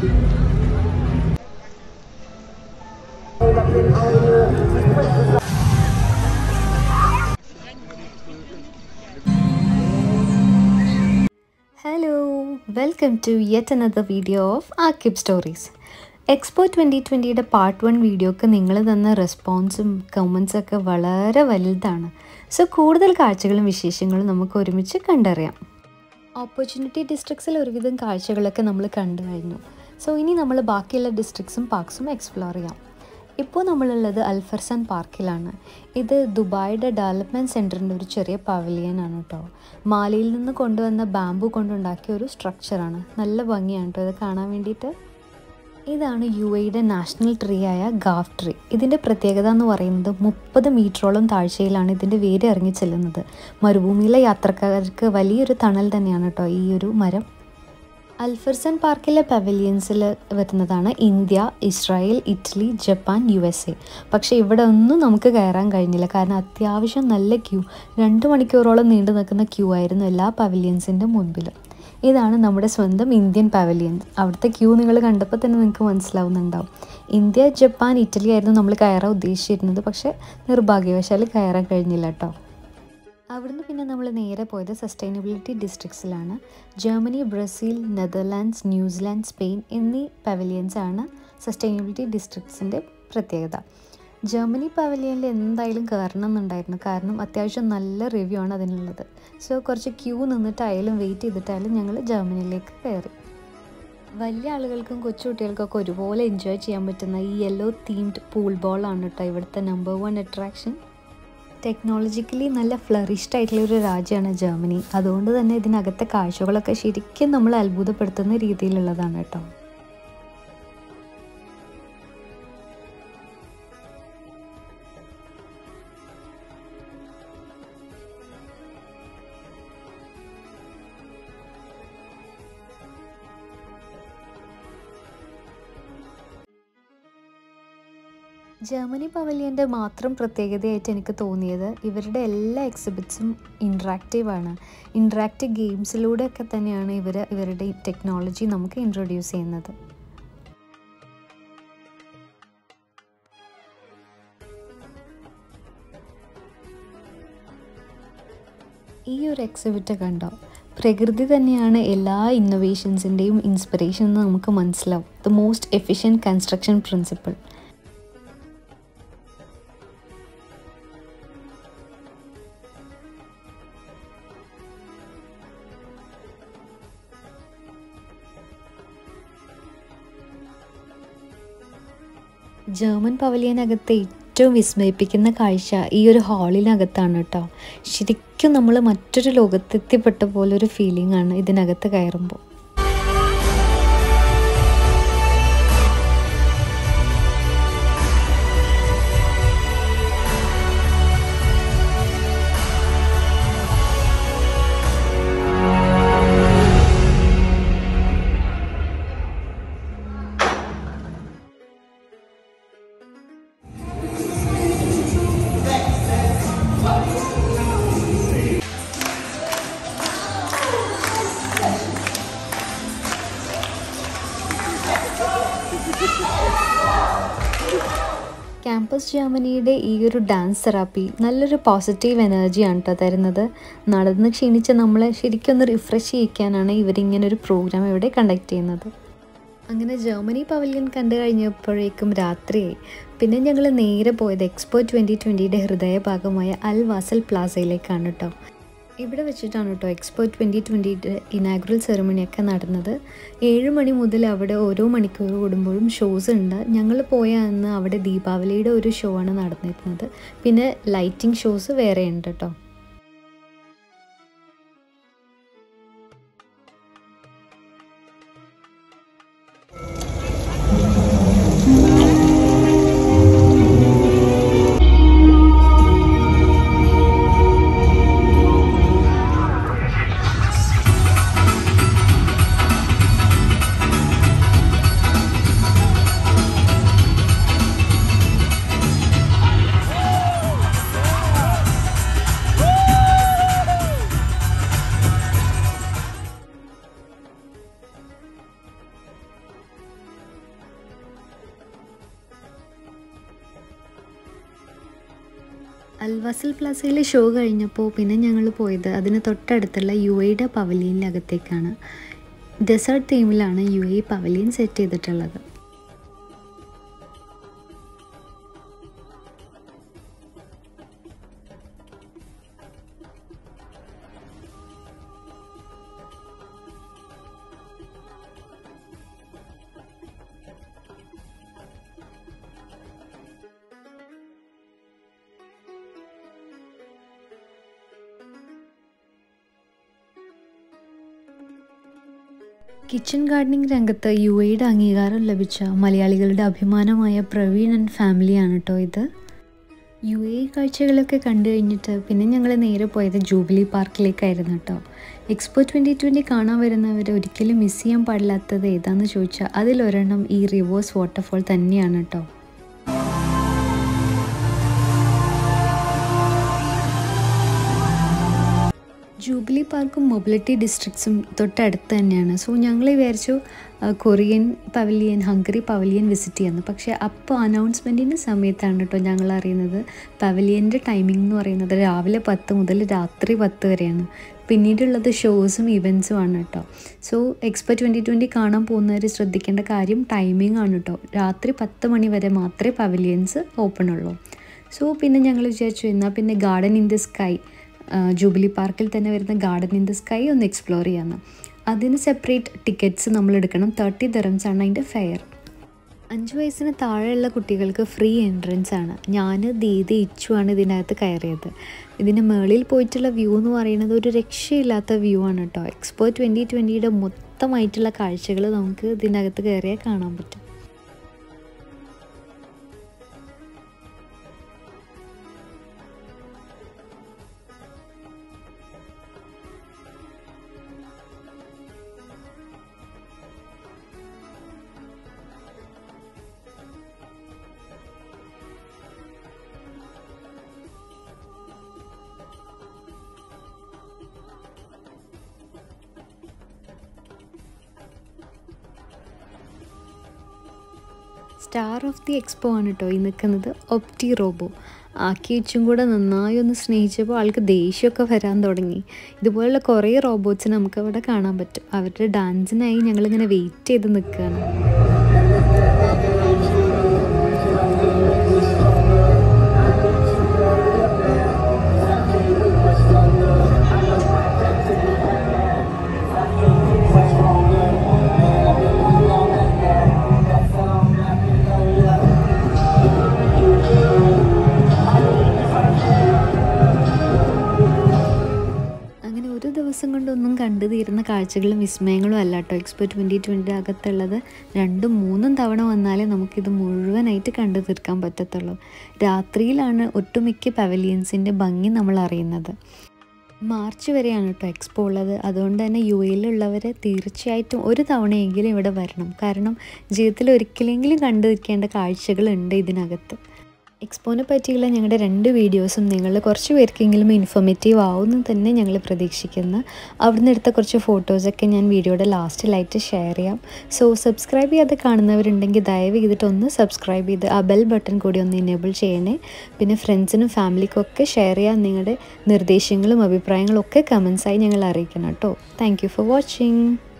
Hello welcome to yet another video of ആർക്കിബ് stories expo twenty ട്വൻറ്റിയുടെ part one വീഡിയോക്ക് നിങ്ങൾ തന്ന റെസ്പോൺസും കമൻസും ഒക്കെ വളരെ വലുതാണ് സോ കൂടുതൽ കാഴ്ചകളും വിശേഷങ്ങളും നമുക്ക് ഒരുമിച്ച് കണ്ടറിയാം ഓപ്പർച്യൂണിറ്റി ഡിസ്ട്രിക്ട്സിൽ ഒരുവിധം കാഴ്ചകളൊക്കെ നമ്മൾ കണ്ടു കഴിഞ്ഞു സോ ഇനി നമ്മൾ ബാക്കിയുള്ള ഡിസ്ട്രിക്ട്സും പാർക്സും എക്സ്പ്ലോർ ചെയ്യാം ഇപ്പോൾ നമ്മളുള്ളത് അൽഫർസൻ പാർക്കിലാണ് ഇത് ദുബായിയുടെ ഡെവലപ്മെൻറ്റ് സെൻറ്ററിൻ്റെ ഒരു ചെറിയ പവലിയനാണ് കേട്ടോ മാലിയിൽ നിന്ന് കൊണ്ടുവന്ന ബാമ്പു കൊണ്ടുണ്ടാക്കിയ ഒരു സ്ട്രക്ചറാണ് നല്ല ഭംഗിയാണ് കേട്ടോ ഇത് കാണാൻ വേണ്ടിയിട്ട് ഇതാണ് യു എയുടെ നാഷണൽ ട്രീ ആയ ഗാഫ് ട്രീ ഇതിൻ്റെ പ്രത്യേകത എന്ന് പറയുന്നത് മുപ്പത് മീറ്ററോളം താഴ്ചയിലാണ് ഇതിൻ്റെ വേര് ഇറങ്ങി ചെല്ലുന്നത് മരുഭൂമിയിലെ യാത്രക്കാർക്ക് വലിയൊരു തണൽ തന്നെയാണ് കേട്ടോ ഈ ഒരു മരം അൽഫർസൻ പാർക്കിലെ പവലിയൻസിൽ വരുന്നതാണ് India Israel Italy Japan U S A പക്ഷേ ഇവിടെ ഒന്നും നമുക്ക് കയറാൻ കഴിഞ്ഞില്ല കാരണം അത്യാവശ്യം നല്ല ക്യൂ രണ്ട് മണിക്കൂറോളം നീണ്ടു നിൽക്കുന്ന ക്യൂ ആയിരുന്നു എല്ലാ പവലിയൻസിൻ്റെ മുൻപിൽ ഇതാണ് നമ്മുടെ സ്വന്തം ഇന്ത്യൻ പവലിയൻസ് അവിടുത്തെ ക്യൂ നിങ്ങൾ കണ്ടപ്പോൾ തന്നെ നിങ്ങൾക്ക് മനസ്സിലാവുന്നുണ്ടാവും ഇന്ത്യ ജപ്പാൻ ഇറ്റലി ആയിരുന്നു നമ്മൾ കയറാൻ ഉദ്ദേശിച്ചിരുന്നത് പക്ഷേ നിർഭാഗ്യവശാൽ കയറാൻ കഴിഞ്ഞില്ല കേട്ടോ അവിടുന്ന് പിന്നെ നമ്മൾ നേരെ പോയത് സസ്റ്റൈനബിലിറ്റി ഡിസ്ട്രിക്ട്സിലാണ് Germany Brazil Netherlands New Zealand Spain എന്നീ പവലിയൻസ് ആണ് സസ്റ്റൈനബിലിറ്റി ഡിസ്ട്രിക്ട്സിൻ്റെ പ്രത്യേകത ജർമ്മനി പവലിയനിൽ എന്തായാലും കയറണം എന്നുണ്ടായിരുന്നു കാരണം അത്യാവശ്യം നല്ല റിവ്യൂ ആണ് അതിനുള്ളത് സോ കുറച്ച് ക്യൂ നിന്നിട്ടായാലും വെയിറ്റ് ചെയ്തിട്ടായാലും ഞങ്ങൾ ജർമ്മനിയിലേക്ക് കയറി വലിയ ആളുകൾക്കും കൊച്ചുകുട്ടികൾക്കൊക്കെ ഒരുപോലെ എൻജോയ് ചെയ്യാൻ പറ്റുന്ന ഈ യെല്ലോ തീംഡ് പൂൾ ബോളാണ് കേട്ടോ ഇവിടുത്തെ നമ്പർ വൺ അട്രാക്ഷൻ ടെക്നോളജിക്കലി നല്ല ഫ്ലറിഷ്ഡ് ആയിട്ടുള്ള ഒരു രാജ്യമാണ് ജർമ്മനി അതുകൊണ്ട് തന്നെ ഇതിനകത്തെ കാഴ്ചകളൊക്കെ ശരിക്കും നമ്മൾ അത്ഭുതപ്പെടുത്തുന്ന രീതിയിലുള്ളതാണ് കേട്ടോ ജർമ്മനി പവലിയൻ്റെ മാത്രം പ്രത്യേകതയായിട്ട് എനിക്ക് തോന്നിയത് ഇവരുടെ എല്ലാ എക്സിബിറ്റ്സും ഇൻട്രാക്റ്റീവ് ആണ് ഇൻട്രാക്റ്റീവ് ഗെയിംസിലൂടെയൊക്കെ തന്നെയാണ് ഇവർ ഇവരുടെ ടെക്നോളജി നമുക്ക് ഇൻട്രൊഡ്യൂസ് ചെയ്യുന്നത് ഈ ഒരു എക്സിബിറ്റ് കണ്ടോ പ്രകൃതി തന്നെയാണ് എല്ലാ ഇന്നൊവേഷൻസിൻ്റെയും ഇൻസ്പിറേഷൻ എന്ന് നമുക്ക് മനസ്സിലാവും the most efficient construction principle German പവലിയനകത്തെ ഏറ്റവും വിസ്മയിപ്പിക്കുന്ന കാഴ്ച ഈ ഒരു ഹാളിനകത്താണ് കേട്ടോ ശരിക്കും നമ്മൾ മറ്റൊരു ലോകത്തെത്തിപ്പെട്ട പോലൊരു ഫീലിംഗ് ആണ് ഇതിനകത്ത് കയറുമ്പോൾ ക്യാമ്പസ് ജർമ്മനിയുടെ ഈ ഒരു ഡാൻസ് തെറാപ്പി നല്ലൊരു പോസിറ്റീവ് എനർജിയാണ് കേട്ടോ തരുന്നത് നടന്ന് ക്ഷീണിച്ച് നമ്മളെ ശരിക്കും ഒന്ന് റിഫ്രഷ് ചെയ്യിക്കാനാണ് ഇവരിങ്ങനെ ഒരു പ്രോഗ്രാം ഇവിടെ കണ്ടക്ട് ചെയ്യുന്നത് അങ്ങനെ ജർമ്മനി പവലിയൻ കണ്ടു കഴിഞ്ഞപ്പോഴേക്കും രാത്രിയായി പിന്നെ ഞങ്ങൾ നേരെ പോയത് എക്സ്പോ ട്വൻറ്റി ട്വൻറ്റിയുടെ ഹൃദയഭാഗമായ അൽ വാസൽ പ്ലാസയിലേക്കാണ് കേട്ടോ ഇവിടെ വെച്ചിട്ടാണ് കേട്ടോ എക്സ്പോ ട്വൻറ്റി ട്വൻറ്റിയുടെ ഇനാഗുറൽ സെറമണിയൊക്കെ നടന്നത് ഏഴ് മണി മുതൽ അവിടെ ഓരോ മണിക്കൂർ കൂടുമ്പോഴും ഷോസ് ഉണ്ട് ഞങ്ങൾ പോയ അന്ന് അവിടെ ദീപാവലിയുടെ ഒരു ഷോ ആണ് നടന്നിരുന്നത് പിന്നെ ലൈറ്റിംഗ് ഷോസ് വേറെ ഉണ്ട് കേട്ടോ Woo! അൽവാസൽ പ്ലാസയിൽ ഷോ കഴിഞ്ഞപ്പോൾ പിന്നെ ഞങ്ങൾ പോയത് അതിന് തൊട്ടടുത്തുള്ള യു എയുടെ പവലിയനകത്തേക്കാണ് ഡെസേർട്ട് തീമിലാണ് യു എ പവലിയൻ സെറ്റ് ചെയ്തിട്ടുള്ളത് കിച്ചൺ ഗാർഡനിങ് രംഗത്ത് യു എയുടെ അംഗീകാരം ലഭിച്ച മലയാളികളുടെ അഭിമാനമായ പ്രവീൺ ആൻഡ് ഫാമിലിയാണ് കേട്ടോ ഇത് യു എ കാഴ്ചകളൊക്കെ കണ്ടു കഴിഞ്ഞിട്ട് പിന്നെ ഞങ്ങൾ നേരെ പോയത് ജൂബിലി പാർക്കിലേക്കായിരുന്നു കേട്ടോ എക്സ്പോ ട്വൻറ്റി ട്വൻറ്റി കാണാൻ വരുന്നവർ ഒരിക്കലും മിസ് ചെയ്യാൻ പാടില്ലാത്തത് ഏതാണെന്ന് ചോദിച്ചാൽ അതിലൊരെണ്ണം ഈ റിവേഴ്സ് വാട്ടർഫോൾ തന്നെയാണ് കേട്ടോ ജൂബിലി പാർക്കും മൊബിലിറ്റി ഡിസ്ട്രിക്ട്സും തൊട്ടടുത്ത് തന്നെയാണ് സോ ഞങ്ങൾ വിചാരിച്ചു Korean pavilion Hungary pavilion visit ചെയ്യുന്നു പക്ഷേ അപ്പോൾ അനൗൺസ്മെൻറ്റിൻ്റെ സമയത്താണ് കേട്ടോ ഞങ്ങൾ അറിയുന്നത് പവലിയൻ്റെ ടൈമിംഗ് എന്ന് പറയുന്നത് രാവിലെ പത്ത് മുതൽ രാത്രി പത്ത് വരെയാണ് പിന്നീടുള്ളത് ഷോസും ഇവൻസും ആണ് കേട്ടോ സോ എക്സ്പോ ട്വൻറ്റി ട്വൻറ്റി കാണാൻ പോകുന്നവർ ശ്രദ്ധിക്കേണ്ട കാര്യം ടൈമിംഗ് ആണ് കേട്ടോ രാത്രി പത്ത് മണി വരെ മാത്രമേ പവലിയൻസ് ഓപ്പൺ ഉള്ളൂ സോ പിന്നെ ഞങ്ങൾ വിചാരിച്ചു എന്നാൽ പിന്നെ garden in the sky jubilee പാർക്കിൽ തന്നെ വരുന്ന ഗാർഡൻ ഇൻ ദ സ്കൈ ഒന്ന് എക്സ്പ്ലോർ ചെയ്യാമെന്ന് അതിന് സെപ്പറേറ്റ് ടിക്കറ്റ്സ് നമ്മൾ എടുക്കണം തേർട്ടി ദറംസ് ആണ് അതിൻ്റെ ഫെയർ അഞ്ച് വയസ്സിന് താഴെയുള്ള കുട്ടികൾക്ക് ഫ്രീ എൻട്രൻസ് ആണ് ഞാൻ ദീദി ഇച്ചുവാണ് ഇതിനകത്ത് കയറിയത് ഇതിന് മേളിൽ പോയിട്ടുള്ള വ്യൂ എന്ന് പറയുന്നത് ഒരു രക്ഷയില്ലാത്ത വ്യൂ ആണ് കേട്ടോ എക്സ്പോ ട്വൻറ്റി ട്വൻറ്റിയുടെ മൊത്തമായിട്ടുള്ള കാഴ്ചകൾ നമുക്ക് ഇതിനകത്ത് കയറിയാൽ കാണാൻ പറ്റും സ്റ്റാർ ഓഫ് ദി എക്സ്പോ ആണ് കേട്ടോ ഈ നിൽക്കുന്നത് ഒപ്റ്റി റോബോ ആക്കി വെച്ചും കൂടെ നന്നായി ഒന്ന് സ്നേഹിച്ചപ്പോൾ ആൾക്ക് ദേഷ്യമൊക്കെ വരാൻ തുടങ്ങി ഇതുപോലുള്ള കുറേ റോബോട്ട്സ് നമുക്ക് അവിടെ കാണാൻ പറ്റും അവരുടെ ഡാൻസിനായി ഞങ്ങളിങ്ങനെ വെയിറ്റ് ചെയ്ത് നിൽക്കുകയാണ് അങ്ങനെ ഒരു ദിവസം കൊണ്ടൊന്നും കണ്ടു തീരുന്ന കാഴ്ചകളും വിസ്മയങ്ങളും അല്ല കേട്ടോ എക്സ്പോ ട്വൻറ്റി ട്വൻറ്റിയുടെ അകത്തുള്ളത് രണ്ടും മൂന്നും തവണ വന്നാലേ നമുക്കിത് മുഴുവനായിട്ട് കണ്ടു തീർക്കാൻ പറ്റത്തുള്ളൂ രാത്രിയിലാണ് ഒട്ടുമിക്ക പവലിയൻസിൻ്റെ ഭംഗി നമ്മൾ അറിയുന്നത് മാർച്ച് വരെയാണ് കേട്ടോ എക്സ്പോ ഉള്ളത് അതുകൊണ്ട് തന്നെ യു എയിലുള്ളവർ തീർച്ചയായിട്ടും ഒരു തവണയെങ്കിലും ഇവിടെ വരണം കാരണം ജീവിതത്തിൽ ഒരിക്കലെങ്കിലും കണ്ടു നിൽക്കേണ്ട കാഴ്ചകളുണ്ട് ഇതിനകത്ത് എക്സ്പോനെ പറ്റിയുള്ള ഞങ്ങളുടെ രണ്ട് വീഡിയോസും നിങ്ങൾ കുറച്ച് പേർക്കെങ്കിലും ഇൻഫോർമേറ്റീവ് ആവുമെന്ന് തന്നെ ഞങ്ങൾ പ്രതീക്ഷിക്കുന്നു അവിടുന്ന് എടുത്ത കുറച്ച് ഫോട്ടോസൊക്കെ ഞാൻ വീഡിയോയുടെ ലാസ്റ്റിലായിട്ട് ഷെയർ ചെയ്യാം സോ സബ്സ്ക്രൈബ് ചെയ്യാതെ കാണുന്നവരുണ്ടെങ്കിൽ ദയവ് ചെയ്തിട്ട് ഒന്ന് സബ്സ്ക്രൈബ് ചെയ്ത് ആ ബെൽ ബട്ടൺ കൂടി ഒന്ന് എനേബിൾ ചെയ്യണേ പിന്നെ ഫ്രണ്ട്സിനും ഫാമിലിക്കും ഒക്കെ ഷെയർ ചെയ്യാൻ നിങ്ങളുടെ നിർദ്ദേശങ്ങളും അഭിപ്രായങ്ങളും ഒക്കെ കമൻസായി ഞങ്ങൾ അറിയിക്കണം കേട്ടോ താങ്ക് യു ഫോർ വാച്ചിങ്